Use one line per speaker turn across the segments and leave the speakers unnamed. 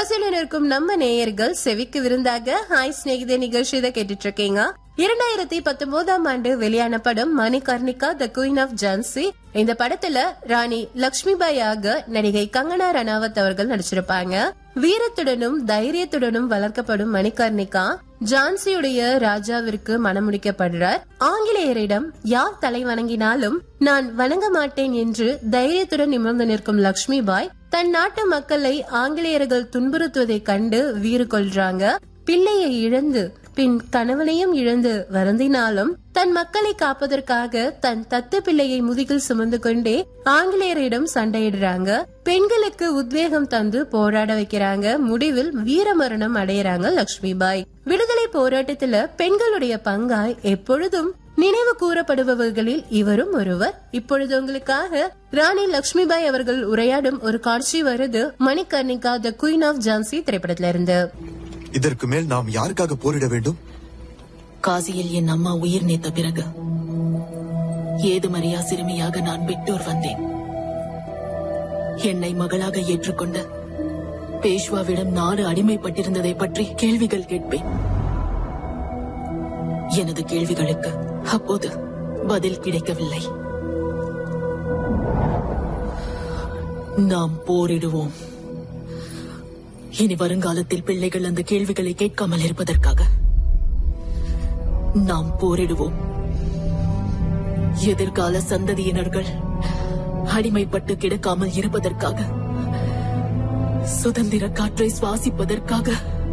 பசியுடன் இருக்கும் நம்ம நேயர்கள் செவிக்கு விருந்தாக ஹாய் சிநேகிதே நிகழ்ச்சி இதை கேட்டுட்டு இருக்கீங்க இரண்டாயிரத்தி பத்தொன்பதாம் ஆண்டு வெளியான படம் Manikarnika the queen of Jhansi இந்த படத்துல ராணி லக்ஷ்மிபாயாக நடிகை கங்கனா ரணாவத் அவர்கள் நடிச்சிருப்பாங்க வீரத்துடனும் தைரியத்துடனும் வளர்க்கப்படும் மணிகர்ணிகா ஜான்சியுடைய ராஜாவிற்கு மணமுடிக்கப்படுறார் ஆங்கிலேயரிடம் யார் தலை வணங்கினாலும் நான் வணங்க மாட்டேன் என்று தைரியத்துடன் நிமிர்ந்து நிற்கும் லக்ஷ்மிபாய் தன் நாட்டு மக்களை ஆங்கிலேயர்கள் துன்புறுத்துவதைக் கண்டு வீறு கொள்றாங்க பிள்ளையை இழந்து பின் கணவனையும் இழந்து வருந்தினாலும் தன் மக்களை காப்பதற்காக தன் தத்து பிள்ளையை முதுகில் சுமந்து கொண்டே ஆங்கிலேயரிடம் சண்டையிடுறாங்க பெண்களுக்கு உத்வேகம் தந்து போராட வைக்கிறாங்க முடிவில் வீரமரணம் அடையறாங்க லக்ஷ்மிபாய் விடுதலை போராட்டத்துல பெண்களுடைய பங்காய் எப்பொழுதும் நினைவு கூறப்படுபவர்களில் இவரும் ஒருவர் இப்பொழுது உங்களுக்காக ராணி லக்ஷ்மிபாய் அவர்கள் உரையாடும் ஒரு காட்சி வருது Manikarnika the queen of Jhansi திரைப்படத்துல இருந்து
இதற்கு மேல் நாம் யாருக்காக போரிட வேண்டும்
காசியில் என் அம்மா உயிர் நீத்த பிறகு ஏதுமறியா சிறுமியாக நான் விட்டூர் வந்தேன் என்னை மகளாக ஏற்றுக்கொண்ட பேஷ்வாவிடம் நாடு அடிமைப்பட்டிருந்ததை பற்றி கேள்விகள் கேட்பேன் எனது கேள்விகளுக்கு அப்போது பதில் கிடைக்கவில்லை நாம் போரிடுவோம் இனி வருங்காலத்தில் பிள்ளைகள் அந்த கேள்விகளை கேட்காமல் இருப்பதற்காக நாம் போரிடுவோம் எதிர்கால சந்ததியினர்கள் அடிமைப்பட்டு கிடக்காமல் இருப்பதற்காக சுதந்திர காற்றை சுவாசிப்பதற்காக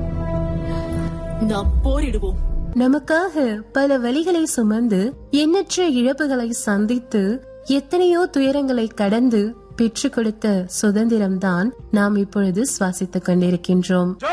நாம் போரிடுவோம்
நமக்காக பல வழிகளை சுமந்து எண்ணற்ற இழப்புகளை சந்தித்து எத்தனையோ துயரங்களை கடந்து பெற்றுக் கொடுத்த சுதந்திரம்தான் நாம் இப்பொழுது சுவாசித்துக் கொண்டிருக்கின்றோம்